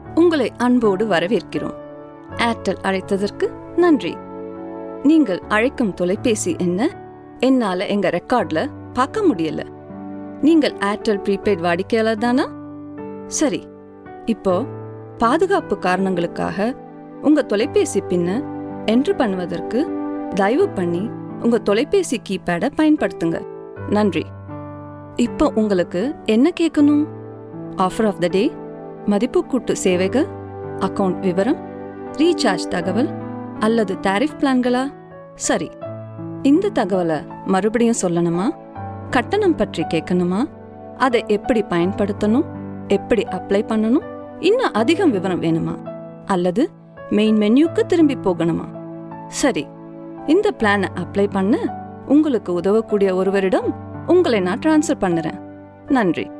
உங்களை அன்போடு வரவேற்கிறோம் ஏர்டெல் அழைத்ததற்கு நன்றி நீங்கள் அழைக்கும் தொலைபேசி என்ன என்னால எங்க ரெக்கார்ட்ல பார்க்க முடியல நீங்கள் ஏர்டெல் ப்ரீபெய்ட் வாடிக்கையாளர் தானா சரி இப்போ பாதுகாப்பு காரணங்களுக்காக உங்க தொலைபேசி பின்ன என்ட்ரு பண்ணுவதற்கு தயவு பண்ணி உங்க தொலைபேசி கீபேடை பயன்படுத்துங்க நன்றி இப்போ உங்களுக்கு என்ன கேட்கணும் ஆஃபர் ஆஃப் த டே மதிப்பு கூட்டு சேவைகள் அக்கவுண்ட் விவரம் ரீசார்ஜ் தகவல் அல்லது டாரிஃப் பிளான்களா சரி இந்த தகவலை மறுபடியும் சொல்லணுமா கட்டணம் பற்றி கேட்கணுமா அதை எப்படி பயன்படுத்தணும் எப்படி அப்ளை பண்ணணும் இன்னும் அதிகம் விவரம் வேணுமா அல்லது மெயின் மெனுக்கு திரும்பி போகணுமா சரி இந்த பிளானை அப்ளை பண்ண உங்களுக்கு உதவக்கூடிய ஒருவரிடம் உங்களை நான் ட்ரான்ஸ்ஃபர் பண்ணுறேன் நன்றி